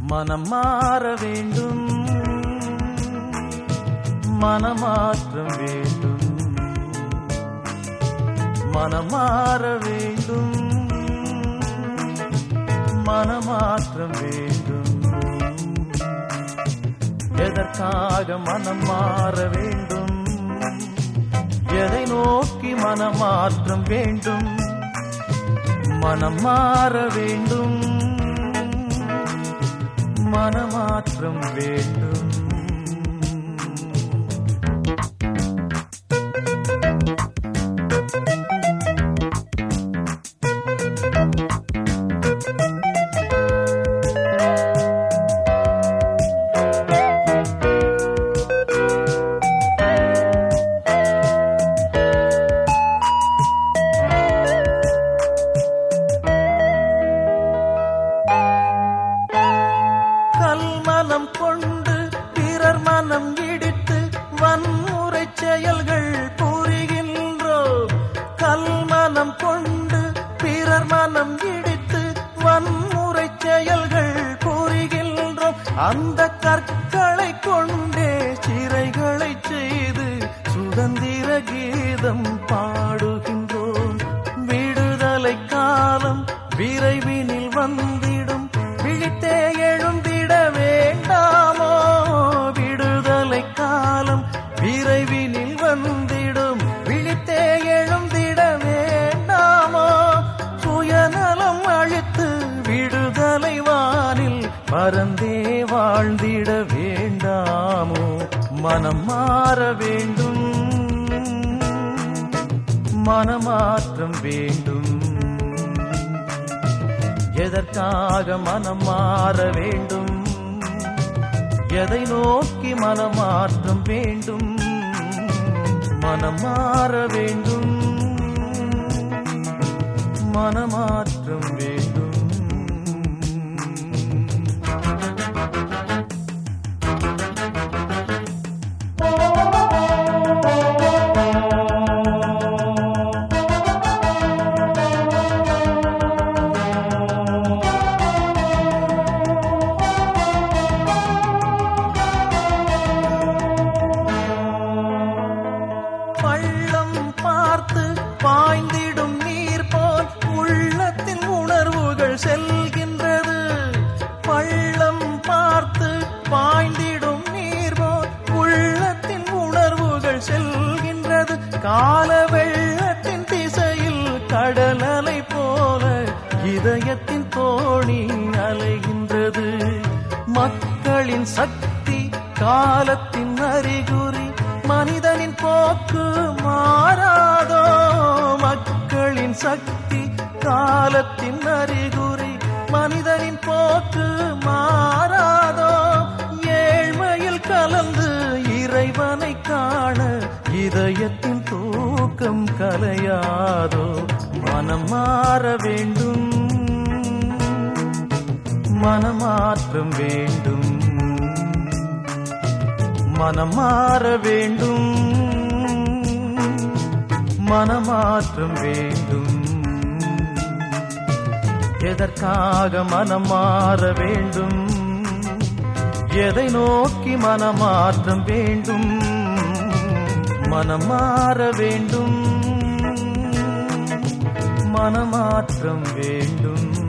மனம் மாற வேண்டும் மனமாற்றம் வேண்டும் மனம் மாற வேண்டும் மனமாற்றம் வேண்டும் எதற்காக மனம் மாற வேண்டும் எதை நோக்கி மனமாற்றம் வேண்டும் மனம் மாற வேண்டும் மனமாற்றம் வேண்டும் கல்மனம் கொண்டு பிறர் மனம் இடித்து வன்முறை செயல்கள் புரிகின்றோம் கல்மனம் கொண்டு பிறர் மனம் இடித்து வன்முறை செயல்கள் புரிகின்றோம் அந்த கற்களை கொண்டே சிறைகளை செய்து சுதந்திர கீதம் பாடுகின்றோம் விடுதலை காலம் விரைவினில் வந்திடும் விழித்தே எழுந்திட வேண்டாமோ விடுதலை காலம் விரைவினில் வந்திடும் விழித்தே எழுந்திட வேண்டாமோ சுயநலம் அழித்து விடுதலை வானில் பறந்தே வாழ்ந்திட வேண்டாமோ மனம் மாற வேண்டும் மனமாற்றம் வேண்டும் எதற்காக மனம் மாற வேண்டும் எதை நோக்கி மனமாற்றம் வேண்டும் மனம் மாற வேண்டும் மனமாற்றம் வேண்டும் பள்ளம் பார்த்து பாய்ந்திடும் நீர் போல் உள்ளத்தின் உணர்வுகள் செல்கின்றது பள்ளம் பார்த்து பாய்ந்திடும் நீர் போல் உள்ளத்தின் உணர்வுகள் செல்கின்றது கால வெள்ளத்தின் திசையில் கடல் அலை போல இதயத்தின் தோணி அலைகின்றது மக்களின் சக்தி காலத்தின் அறிகுறி மனிதனின் போக்கு மாறாதோ மக்களின் சக்தி காலத்தின் அறிகுறி மனிதனின் போக்கு மாறாதோ ஏழ்மையில் கலந்து இறைவனை காண இதயத்தின் தூக்கம் கலையாதோ மனம் மாற வேண்டும் மனமாற்றம் வேண்டும் மனம் மாற வேண்டும் மனமாற்றம் வேண்டும் எதற்காக மனம் மாற வேண்டும் எதை நோக்கி மனமாற்றம் வேண்டும் மனம் மாற வேண்டும் மனமாற்றம் வேண்டும்